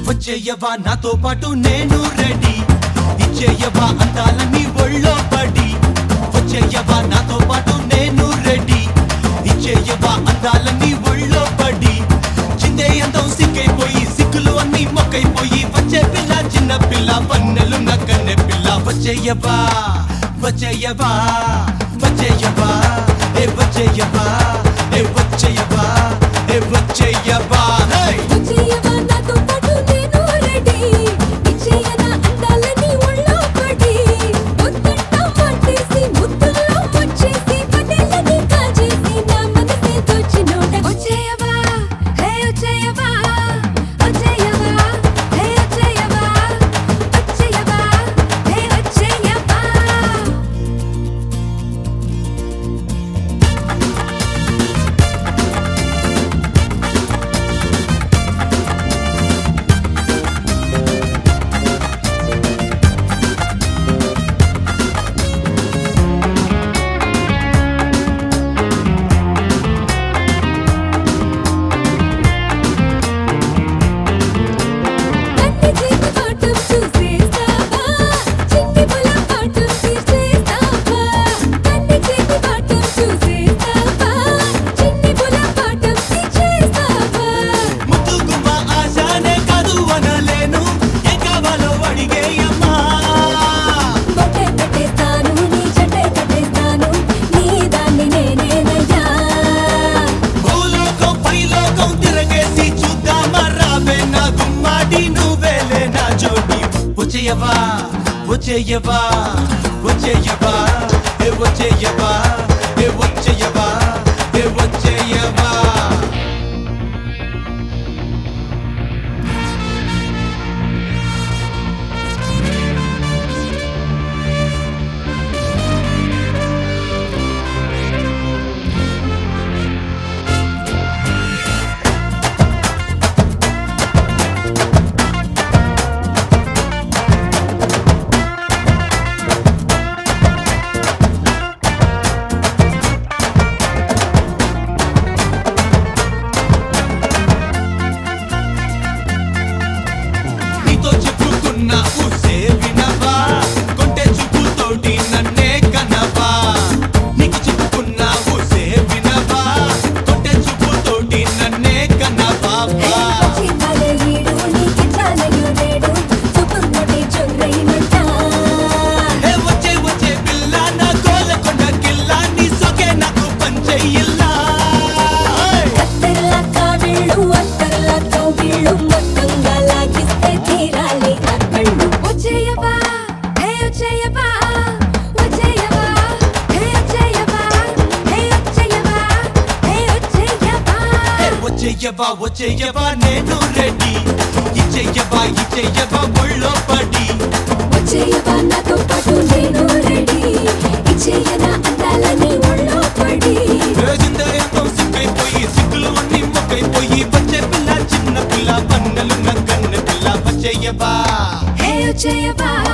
వచ్చేయవా నాతో పాటు నేను రెడీ ఇచ్చేయవా అందాలని ఒళ్ళో పడి వచ్చేయవా నాతో పాటు నేను రెడీ ఇచ్చేయవా అందాలని ఒళ్ళో పడి చిందే అందం సిక్కైపోయి సిక్కులు అన్ని మొక్కైపోయి వచ్చే పిల్ల చిన్న పిల్ల పన్నెలు నక్కనే పిల్ల వచ్చేయవా వచ్చేయవా వచ్చేయవా ఏ వచ్చేయవా ఏ వచ్చేయవా ఏ వచ్చేయవా హే వచ్చేయవా నాతో పాటు నేను రెడీ ఇచ్చేయనా అందాలని ఒళ్ళో పడి ముద్దంట పట్టేసి ముద్దుల్లో వచ్చేసి పటేళ్ళని కాజేసి నా మనసే దోచినోడ వచ్చేయవా హే వచ్చేయవా వచ్చేయవా హే వచ్చేయవా వచ్చేయవా హే వచ్చేయవా కన్ని చేతి పాఠం చూసేస్తావా చిన్ని పొల పాఠం తీర్చేస్తావా కన్ని చేతి పాఠం చూసేస్తావా చిన్ని పొల పాఠం తీర్చేస్తావా ముద్దు గుమ్మ ఆశానే కాదు అనలేను ఏ కావాలో అడిగేయమ్మా బొట్టే పెట్టేస్తాను నీ చెట్టే కట్టేస్తాను నీ దాన్ని నేనేనయ్యా భూలోకం పైలోకం తిరగేసి చూద్దామా రావే నా గుమ్మాడి నువ్వేలే నా జోడి వచ్చేయవా వచ్చేయవా వచ్చేయవా ఏ వచ్చేయవా ఏ వచ్చేయవా ఏ వచ్చేయవా నీతో చెప్పుకున్న ఊసే వినవా కొంటె చూపుతోటి నన్నే కనవా నీకు చెప్పుకున్న ఊసే వినవా కొంటె చూపుతోటి నన్నే కనవా చిన్నలే ఈడు నీకి చాలయ్యో నేడు చూపుతోటి చొర్రైనట్ట ఏ వచ్చే వచ్చే పిల్ల నా కోలకొండ కిల్ల నీ సొకే నాకు పంచెయ్యిల్లా కత్తెర్ల కావిళ్ళు అత్తర్ల కౌగిళ్ళు మొత్తంగా లాగిస్తే తీరాలి ఆ కళ్ళు వచ్చేయవా హే వచ్చేయవా వచ్చేయవా హే వచ్చేయవా హే వచ్చేయవా హే వచ్చేయవా ఏ వచ్చేయవా వచ్చేయవా నేను రెడీ ఇచ్చేయవా ఇచ్చేయవా ఒళ్ళో పడి వచ్చేయవా నాతో పాటు నేను రెడీ ఇచ్చేయనా అందాలని ఒళ్ళో పడి రోజుందరేమో సిక్కైపోయి సిక్కులు అన్ని మొక్కైపోయి వచ్చే పిల్ల చిన్న పిల్ల పన్నెలు నక్కన్న పిల్ల వచ్చేయవా హే వచ్చేయవా